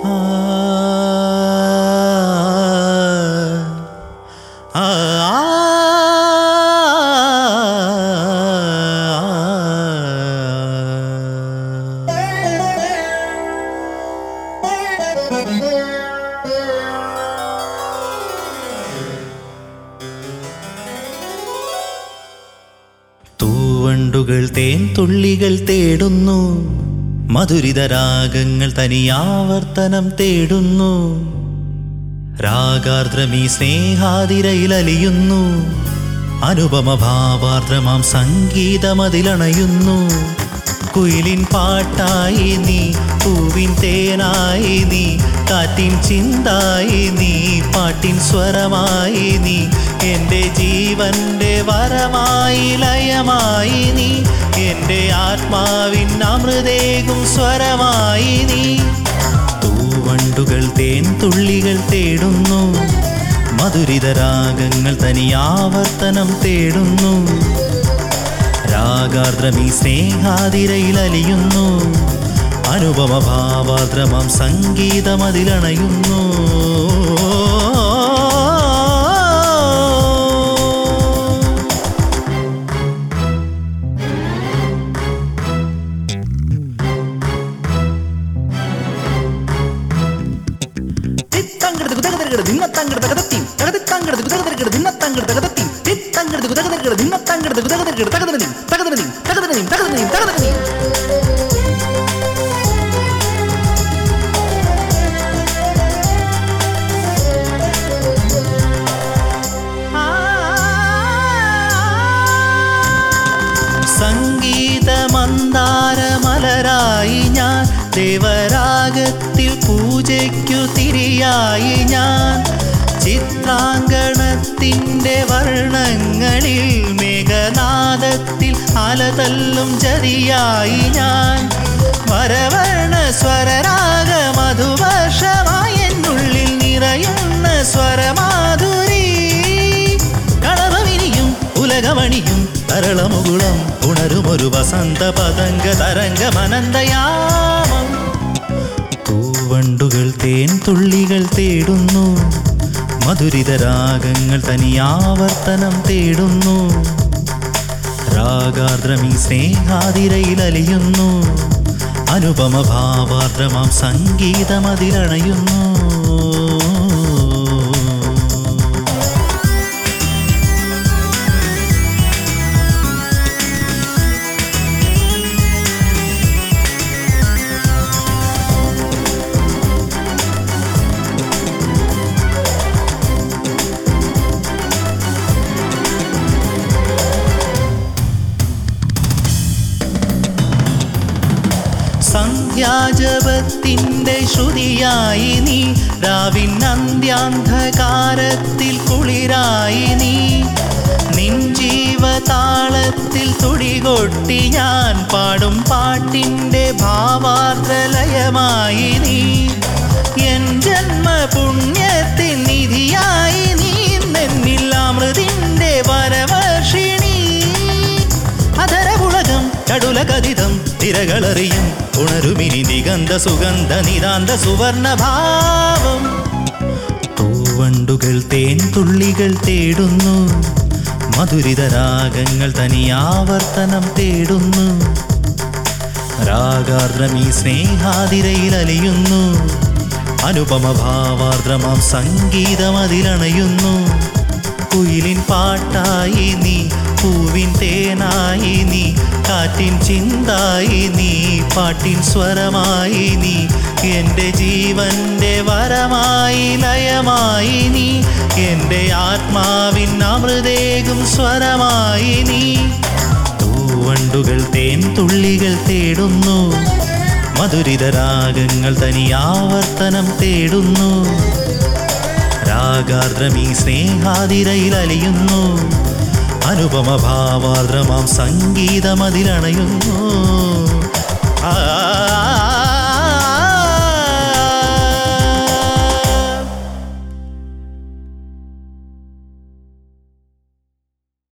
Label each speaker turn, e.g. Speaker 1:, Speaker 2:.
Speaker 1: ആ, ആ, ആ. തൂവണ്ടുകൾ തേൻ തുള്ളികൾ തേടുന്നു മധുരിത രാഗങ്ങൾ തനിയാവർത്തനം തേടുന്നു രാഗാർദ്രമീ സ്നേഹാതിരയിലലിയുന്നു അനുപമ ഭാവാർദ്രമാം സംഗീതമതിലണയുന്നു കുയിലിൻ പാട്ടായി നീ പൂവിൻ തേനായി നീ കാറ്റിൻ ചിന്തായി നീ പാട്ടിൻ സ്വരമായി നീ എൻ്റെ ജീവന്റെ വരമായി ലയമായി നീ എൻ്റെ ആത്മാവിൻ അമൃതേകും സ്വരമായി നീ തൂവണ്ടുകൾ തേൻ തുള്ളികൾ തേടുന്നു മധുരിത രാഗങ്ങൾ തനിയാവർത്തനം തേടുന്നു രാഗാർദ്രമീ സ്നേഹാതിരയിലലിയുന്നു അനുപമ ഭാവാർദ്രമാം സംഗീതമതിലണയുന്നു
Speaker 2: തിത്തങ്കടത് കുതകതരകട ദിന്നത്തങ്കട തകതത്തി തകതിത്തങ്കടത് കുതകതരകട ദിന്നത്തങ്കട തകതത്തി തിത്തങ്കടത് കുതകതരകട ദിന്നത്തങ്കട കുതകതരകട തകതനതി തകതനതി തകതനതി തകതനതി തകതനതി
Speaker 1: സംഗീതമന്ദാരമലരായി ഞാൻ ദേവരാഗത്തിൽ പൂജയ്ക്കു തിരിയായി ഞാൻ ചിത്രാങ്കണത്തിൻ്റെ വർണ്ണങ്ങളിൽ മേഘനാദത്തിൽ അലതല്ലും ജതിയായി ഞാൻ വരവർണ്ണ സ്വരരാഗ മധുവർഷമായി എന്നുള്ളിൽ നിറയുന്ന സ്വരമാധുരി കളഭമിനിയും ഉലകമണിയും തരളമുകുളം ഉണരുമൊരു വസന്ത പതംഗ തരംഗമനന്തയാമം തൂവണ്ടുകൾ തേൻ തുള്ളികൾ തേടുന്നു മധുരിത രാഗങ്ങൾ തനിയാവർത്തനം തേടുന്നു രാഗാർദ്രമീ സ്നേഹാതിരയിലലിയുന്നു അനുപമ ഭാവാർദ്രമാം സംഗീതമതിലണയുന്നു സന്ധ്യാജപത്തിൻ്റെ ശ്രുതിയായി നീ രാവിൻ അന്ത്യാന്ധകാരത്തിൽ കുളിരായി നീ നിൻ ജീവതാളത്തിൽ തുടികൊട്ടി ഞാൻ പാടും പാട്ടിൻ്റെ ഭാവാർദ്രലയമായി നീ എൻ ജന്മ പുണ്യത്തിൻ നിധിയായി നീ എന്നിൽ അമൃതിൻ്റെ വരവർഷിണി അധരപുളകം കടുലകഥിതം തിരകളറിയും ഉണരുമിനി ദിഗന്ധ സുഗന്ധ നിതാന്ത സുവർണഭാവം തൂവണ്ടുകൾ തേൻ തുള്ളികൾ തേടുന്നു മധുരിത രാഗങ്ങൾ തനിയാവർത്തനം തേടുന്നു രാഗാർദ്രമീ സ്നേഹാതിരയിലലിയുന്നു അനുപമ ഭാവാർദ്രമാം സംഗീതമതിലണയുന്നു കുയിലിൻ പാട്ടായി നീ പൂവിൻ തേനായി നീ കാറ്റിൻ ചിന്തായി നീ പാട്ടിൻ സ്വരമായി നീ എൻ്റെ ജീവന്റെ വരമായി ലയമായി നീ എൻ്റെ ആത്മാവിൻ അമൃതേകും സ്വരമായി നീ തൂവണ്ടുകൾ തേൻ തുള്ളികൾ തേടുന്നു മധുരിത രാഗങ്ങൾ തനിയാവർത്തനം തേടുന്നു രാഗാർദ്രമീ സ്നേഹാതിരയിലലിയുന്നു അനുപമ ഭാവാർദ്രമാം സംഗീതമതിലണയുന്നു ആ